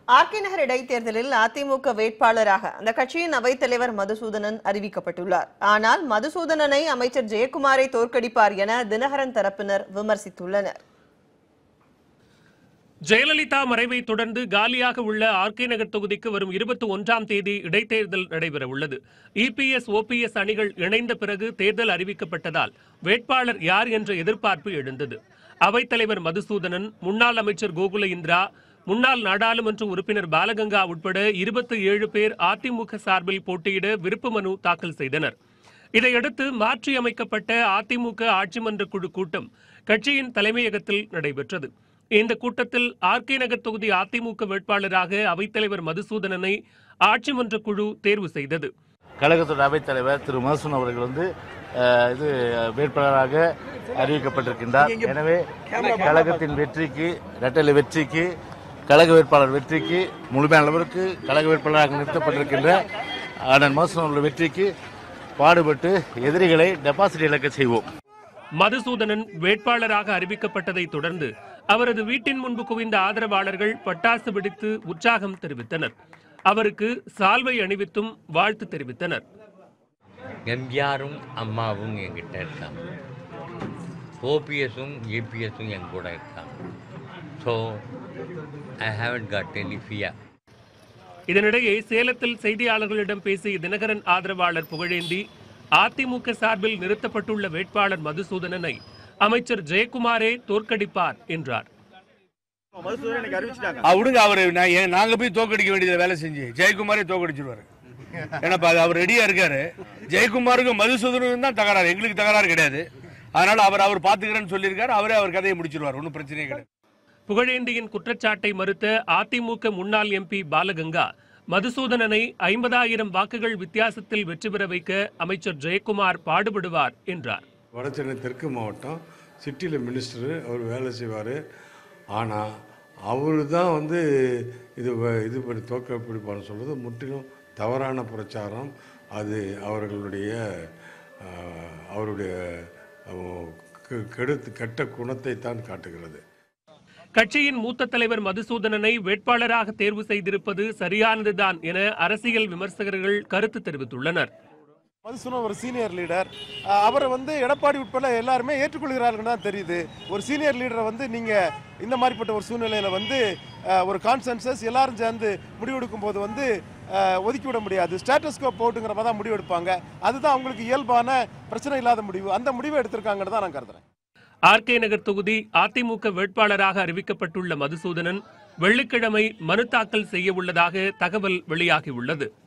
RK நகர் இடைத்தேர்தலில் அதிமுக வேட்பாளராக அந்த கட்சியின் அவைத்தலைவர் மதுசூதனன் அறிவிக்கப்பட்டுள்ளார் ஆனால் மதுசூதனனை அமைச்சர் ஜெயக்குமாரை தோற்கடிப்பார் என தினகரன் தரப்பினர் விமர்சித்துள்ளனர் ஜெயலலிதா மறைவை தொடர்ந்து காலியாக உள்ள ஆர்கே நகர் தொகுதிக்கு வரும் இருபத்தி ஒன்றாம் தேதி இடைத்தேர்தல் நடைபெற உள்ளது இபிஎஸ் ஓபிஎஸ் அணிகள் இணைந்த பிறகு தேர்தல் அறிவிக்கப்பட்டதால் வேட்பாளர் யார் என்ற எதிர்பார்ப்பு எழுந்தது அவைத்தலைவர் மதுசூதனன் முன்னாள் அமைச்சர் கோகுல இந்திரா முன்னாள் நாடாளுமன்ற உறுப்பினர் பாலகங்கா உட்பட இருபத்தி ஏழு பேர் அதிமுக சார்பில் போட்டியிட விருப்பு மனு தாக்கல் செய்தனர் இதையடுத்து மாற்றியமைக்கப்பட்ட அதிமுக ஆட்சி மன்ற குழு கூட்டம் கட்சியின் தலைமையகத்தில் நடைபெற்றது இந்த கூட்டத்தில் ஆர்கே நகர் தொகுதி அதிமுக வேட்பாளராக அவைத்தலைவர் மதுசூதனனை ஆட்சி மன்ற குழு தேர்வு செய்தது கழகத்தோட அவைத்தலைவர் திரு மதுசூன் அவர்கள் வந்து அஹ், இது வேட்பாளராக அறிவிக்கப்பட்டிருக்கின்றார் எனவே கழகத்தின் வெற்றிக்கு இரட்டலை வெற்றிக்கு கழக வேட்பாளர் வெற்றிக்கு முழுமையான அளவிற்கு கழக வேட்பாளராக நிறுத்தப்பட்டிருக்கின்ற அண்ணன் மதுசூன் அவர்கள் வெற்றிக்கு பாடுபட்டு எதிரிகளை டெபாசிட் இழக்க செய்வோம் மதுசூதனன் வேட்பாளராக அறிவிக்கப்பட்டதை தொடர்ந்து அவரது வீட்டின் முன்பு குவிந்த ஆதரவாளர்கள் பட்டாசு வெடித்து உற்சாகம் தெரிவித்தனர் அவருக்கு சால்வை அணிவித்தும் வாழ்த்து தெரிவித்தனர் எம்ஜிஆரும் அம்மாவும் என்கிட்ட இருக்காங்க ஓபிஎஸும் ஏபிஎஸும் என் கூட இருக்காங்க so I haven't got any fear இதனிடையே சேலத்தில் செய்தியாளர்களிடம் பேசிய தினகரன் ஆதரவாளர் புகழேந்தி அதிமுக சார்பில் நிறுத்தப்பட்டுள்ள வேட்பாளர் மதுசூதனனை அமைச்சர் ஜெயக்குமாரே தோற்கடிப்பார் என்றார் ஆ, விடுங்க அவரு நான் ஏன் நாங்க போய் தோக்கடிக்க வேண்டியதை வேலை செஞ்சு ஜெயக்குமாரே தோக்கடிச்சிருவாரு ஏன்னா இப்ப அது அவர் ரெடியா இருக்காரு ஜெயக்குமாருக்கும் மதுசூதனுக்கும் தான் தகராறு எங்களுக்கு தகராறு கிடையாது அதனால அவர் அவர் பாத்துக்கிறேன்னு சொல்லியிருக்காரு அவரே அவர் கதையை முடிச்சிருவார் ஒன்றும் பிரச்சனையே கிடையாது புகழேந்தியின் குற்றச்சாட்டை மறுத்த அதிமுக முன்னாள் எம்பி பாலகங்கா மதுசூதனனை ஐம்பதாயிரம் வாக்குகள் வித்தியாசத்தில் வெற்றி பெற வைக்க அமைச்சர் ஜெயக்குமார் பாடுபடுவார் என்றார் வடசென்னை தெற்கு மாவட்டம் சிட்டியில் மினிஸ்டரு அவர் வேலை செய்வார் ஆனால் அவர் தான் வந்து இது வ- இது பண்ணி தோக்க பிடிப்பான்னு சொல்கிறது முற்றிலும் தவறான பிரச்சாரம் அது அவர்களுடைய ஆஹ், அவருடைய ஆஹ், கெ- கெடுத்து கெட்ட குணத்தை தான் காட்டுகிறது கட்சியின் மூத்த தலைவர் மதுசூதனனை வேட்பாளராக தேர்வு செய்திருப்பது சரியானதுதான் என அரசியல் விமர்சகர்கள் கருத்து தெரிவித்துள்ளனர் மதுசூதன் ஒரு சீனியர் லீடர் அஹ் அவரை வந்து எடப்பாடி உட்பட எல்லாருமே ஏற்றுக்கொள்கிறார்கள் தான் தெரியுது ஒரு சீனியர் லீடரை வந்து நீங்கள் இந்த மாதிரிப்பட்ட ஒரு சூழ்நிலையில் வந்து அஹ், ஒரு கான்சென்சஸ் எல்லாரும் சேர்ந்து முடிவெடுக்கும் போது வந்து அஹ், ஒதுக்கி விட முடியாது ஸ்டேட்டஸ்கோ போட்டுங்கிற மாதிரி தான் முடிவெடுப்பாங்க அதுதான் அவங்களுக்கு இயல்பான பிரச்சனை இல்லாத முடிவு அந்த முடிவை எடுத்திருக்காங்கன்னு தான் நான் கருதுறேன் ஆர்கே நகர் தொகுதி அதிமுக வேட்பாளராக அறிவிக்கப்பட்டுள்ள மதுசூதனன் வெள்ளிக்கிழமை மனு தாக்கல் செய்ய உள்ளதாக தகவல் வெளியாகியுள்ளது